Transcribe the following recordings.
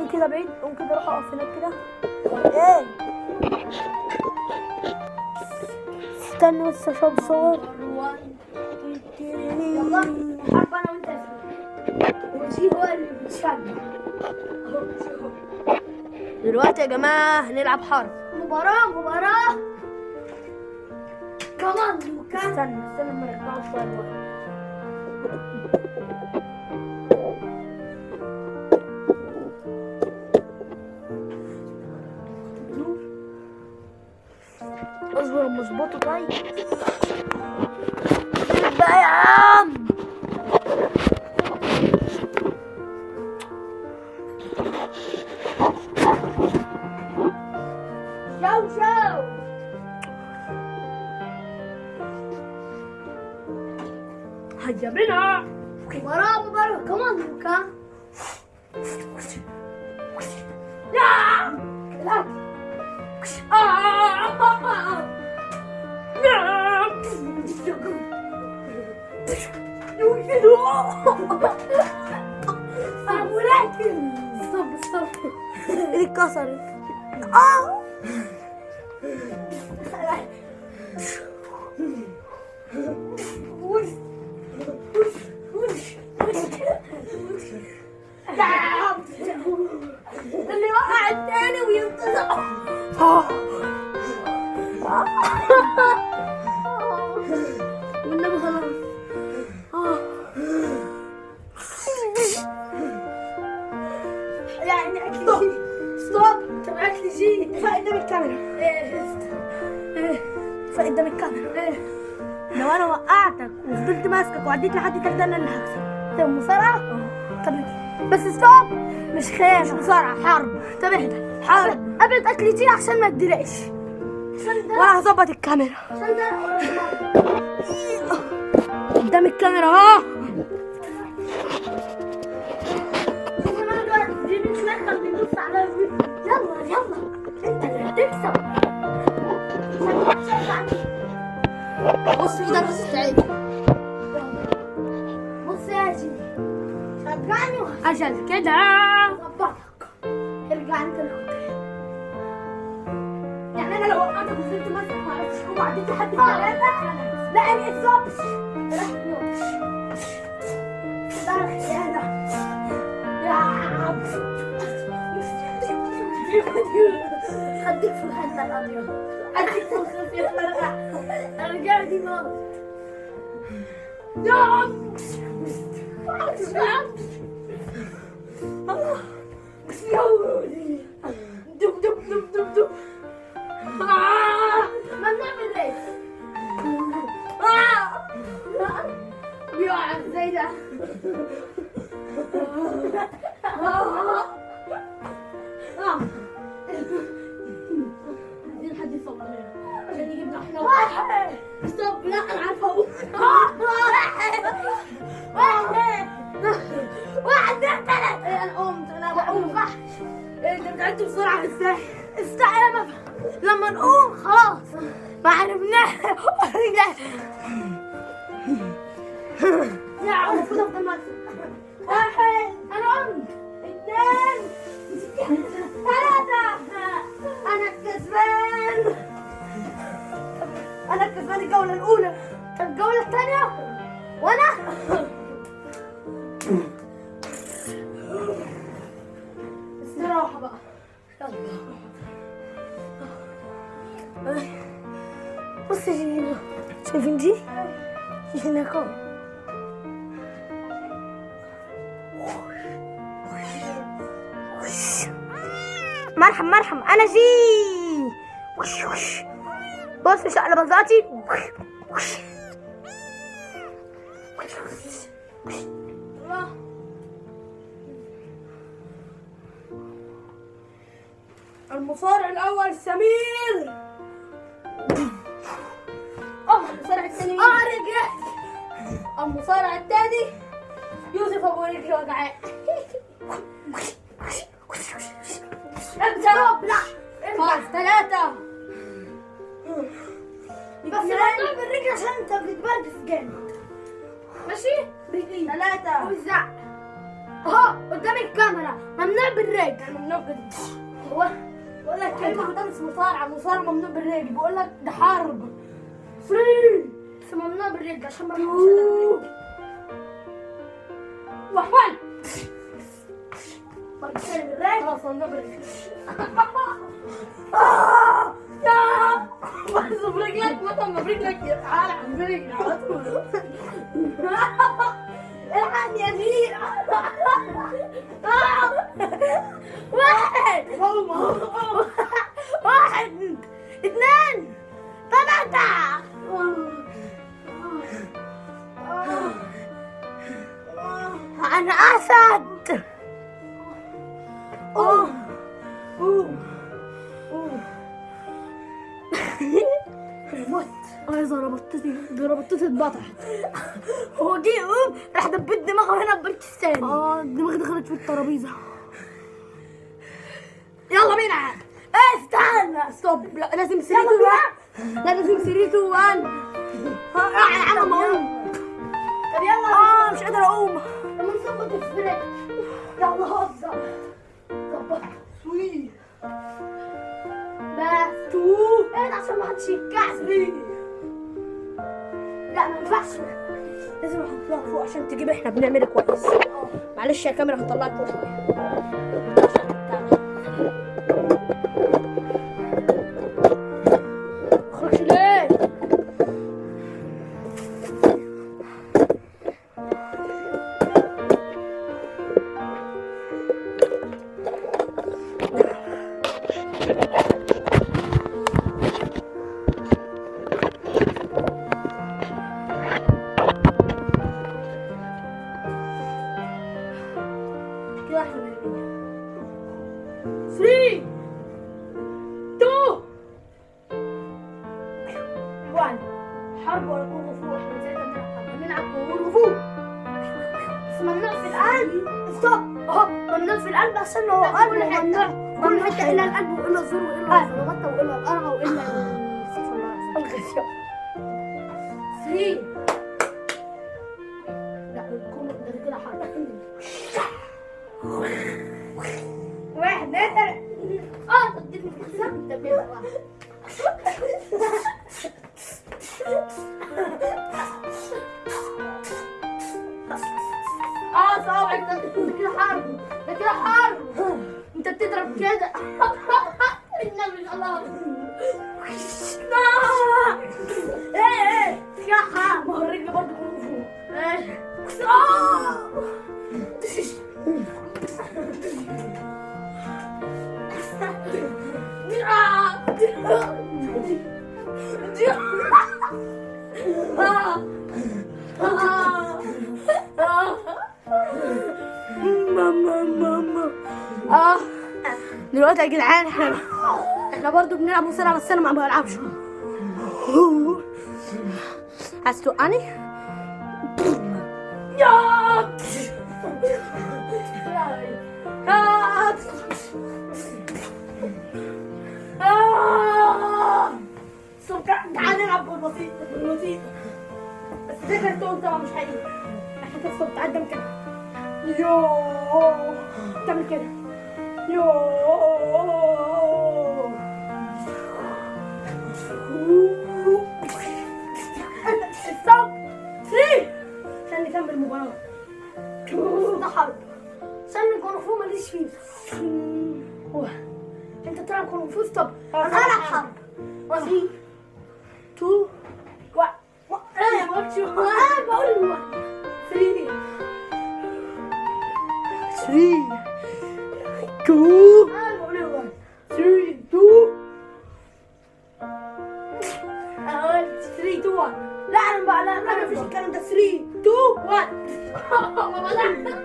قوم كده بعيد قوم كده روح اقف هناك كده ايه استنى بس اشوف صور يلا حرب انا وانت وجي هو اللي بيتشجع دلوقتي يا جماعه هنلعب حرب مباراة مباراة كمان وكان استنى استنى ما نرجعوا شويه لورا. اصبر اما اظبطه طيب بقى يا عم شو شو هجمنا مباراة مباراة كمان وكان لا ولكن ستوب ستوب ايدي اتكسرت اه اللي وقع الثاني وينقذ والنبي خلاص اه يعني اكل ستوب طب اكل جي فاق قدام الكاميرا ايه فاق قدام الكاميرا لو انا وقعتك وفضلت ماسكك وعديت لحد كده انا اللي هكسب طب مصارعة طب بس ستوب مش خيانة مصارعة حرب طب اهدى حرب قبل اكل جي عشان ما تدرقش عشان ده وانا هظبط الكاميرا عشان ده قدام الكاميرا اهو شوف انا دلوقتي جيبي شوية خلي نبص على الفيديو. يلا يلا انت اللي هتكسب بص ايدك تستعد بص يا جي شجعني عشان كده وهظبطك ارجع انت لقدام يعني انا لو وقعتك وفضلت ماسك ما عرفتش هو عديت لحد ثلاثة لا انا اتصابش رحت نومش ده الخيانة يا عم خديك في الحنة الأبيض خديك في الخلفية الفرقع ارجع دي موت يا عم يا عم يا ولدي دب دب دب دب دب آه، ما بنعمل ريس آه، بيقع ازاي ده آه، آه. عايزين حد يصور لنا عشان يجيبنا احنا واحد ستوب لا انا عارفه اقول واحد واحد واحد اثنين ثلاثة إيه، انا قمت انا بقوم صح إيه، انت بتعدي بسرعة ازاي؟ استنى انا ما أفهم. لما نقوم خلاص ما عرفناش يا عم المفروض افضل ماسك واحد انا قمت اثنين ثلاثة انا الكسبان انا الكسبان الجولة الاولى الجولة الثانية وانا استراحة بقى يلا بص يا جميلة شايفين دي؟ دي هناك اهو مرحب مرحب انا جي وش وش بص شقلباظاتي وش وش الله. المصارع الاول سمير اه المصارع الثاني اه رجعت المصارع الثاني يوسف ابو رجل وجعان ستوب لا ارجع ثلاثة بس ممنوع بالرجل عشان انت بتتبرجس جامد ماشي؟ ثلاثة وزع اهو قدام الكاميرا ممنوع بالرجل بالرجل انا ممنوع بالرجل هو بقول لك كلمة هتنس مصارعة مصارعة ممنوع بالرجل بقول لك ده حرب فري بس ممنوع بالرجل عشان ما بيحبش وحوال خلاص ممنوع بالرجل آه! يا بس برجلك مثلا برجلك تعالى عن برجلي على طول الحقني يا زين واحد واحد اثنين ثلاثة أنا أسد أوه أوه أوه مت ايضا ربطتي ربطتي اتبطحت هو جه يقوم راح دبت دماغه هنا ببركستان اه دماغي دخلت في الترابيزه يلا بينا استنى ستوب لا لازم 3 2 1 لا لازم 3 2 1 انا عم اقوم طب يلا اه مش قادره اقوم لما نظبط الفرق يلا هزر ظبط سوي بس تو ايه ده عشان ما حدش يتكعبل لا ما ينفعش لازم احطها فوق عشان تجيب احنا بنعمل كويس معلش يا كاميرا هطلعك فوق شويه خرجش ليه كده احنا بنعمل 3 2 1 حرب ولا كونغ فو احنا ساعتها بنلعب حرب بنلعب كونغ فو بس ممنوع في القلب ستوب اهو ممنوع في القلب عشان هو قلب كل حته ممنوع كل حته الا القلب والا الزور والا الفلوبطه والا القرعه والا استغفر الله الغشاء 3 لا الكونغ ده كده حرب واحد اثنين اه تديني في الحساب انت بيها واحد اه صوابعك ده ده كده حرب ده كده حرب انت بتضرب كده النبي الله آه. ايه ايه يا حرب ما هو الرجل برضه كله فوق ايه آه. ماما ماما اه دلوقتي يا جدعان احنا احنا برضو بنلعب مصارعة بس انا ما بلعبش عايز توقعني؟ يا تعال نلعب بالبسيط بالبسيط بس ده كرتون طبعا مش حقيقي احنا كده صوت تعال قدام كده يو تعمل كده يو ستوب 3 عشان نكمل المباراة ده حرب عشان الكونغ فو ماليش فيه هو انت بتلعب كونغ فو ستوب انا هلعب حرب 3 2 1 ايه ما قلتش انا بقول واحد 3 3 2 انا بقول واحد 3 2 انا قلت 3 2 1 لا انا بقى لا لا مفيش الكلام ده 3 2 1 ما بلعب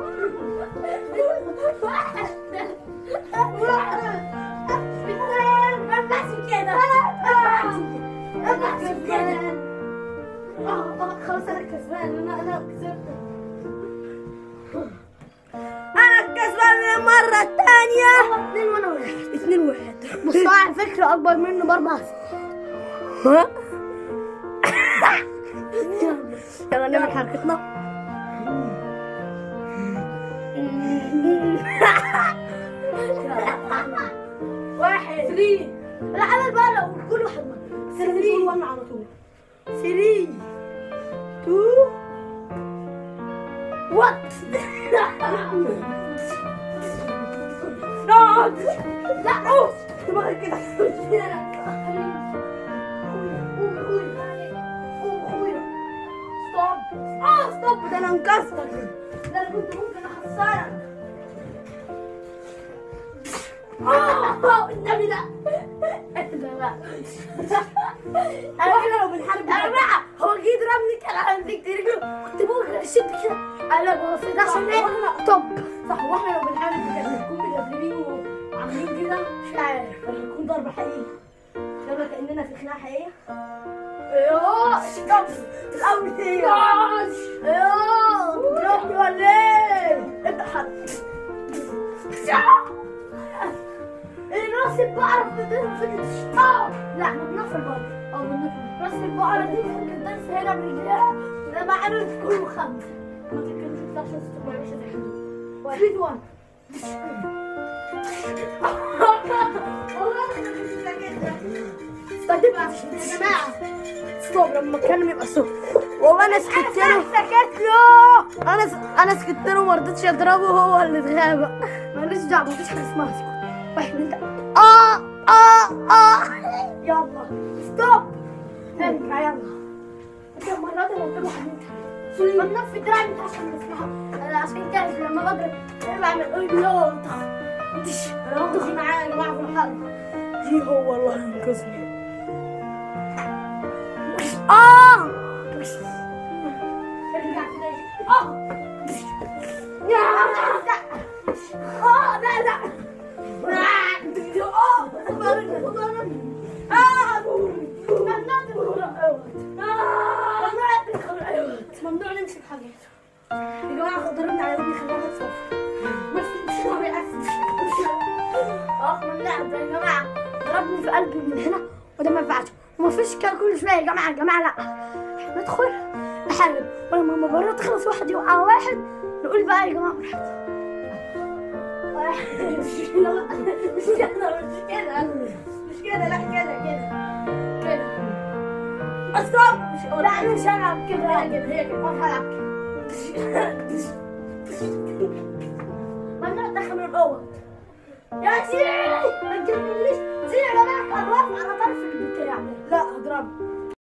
ما ينفعش كده ما ينفعش كده خلاص انا كسبان انا انا كسبت انا الكسبان المرة الثانية اثنين وانا واحد اتنين واحد بس هو على فكرة أكبر منه بأربع ها يلا نعمل حركتنا 3 العمل بقى لو كل واحد مرة 3 2 1 على طول 3 2 وات نقعد لا اوف دماغك كده ستوب اه ستوب ده انا انكسر ده انا كنت ممكن اخسرك اه النبي لا لا لا احنا لو بنحارب يا جماعه هو جه يضربني كان عندي كتير كنت ممكن اشد كده انا بصيت عشان ايه طب صح واحنا لو بنحارب كان بنكون مجربين وعاملين كده مش عارف ولا بيكون ضرب حقيقي يلا كاننا في خناقه حقيقيه ايوه طب الاول هي ياش ايوه تضربني ولا ايه انت حد راس البقرة في فكرة اه لا احنا بنفر برضه اه بنفر راس البقرة دي ممكن تدرس هنا برجلها ده معنى كله خمسة ما تتكلمش في عشان تبقى ماشيه زي حدود واحد وان والله احنا كنا كده استنى يا جماعه ستوب لما اتكلم يبقى ستوب والله انا سكت له سكت له انا س... انا سكت له ما رضيتش اضربه هو اللي اتغاب ماليش دعوة مفيش حاجة اسمها اسكت واحد اتنين تلاتة اه اه اه يلا ستوب ارجع يلا انت المرة دي قلت له واحد اتنين تلاتة بنفي دراعي انت عشان تسمعها انا عشان كده لما بضرب بعمل اي لو دش ركزي معايا يا جماعه في الحرب دي هو والله انقذني اه ارجع كده اه يا اه لا لا اه صبرني صبرني اه ممنوع تدخل ايوه ممنوع تدخل ايوه ممنوع نمسك حاجات يا جماعه ضربني على ودني خليها تصفر بس مش هو اه ممنوع يا جماعه ضربني في قلبي من هنا وده ما ينفعش ومفيش كده كل شويه يا جماعه يا جماعه لا احنا ندخل نحارب ولما المباراه تخلص واحد يوقع واحد نقول بقى يا جماعه براحتك مش كده مش كده مش كده لا كده كده كده استوب مش لا انا مش هلعب كده لا كده هي كده انا هلعب كده ممنوع تدخل من الاوض يا سيدي ما تجننيش سيدي يا جماعه كان واقف على طرف البتاع لا اضرب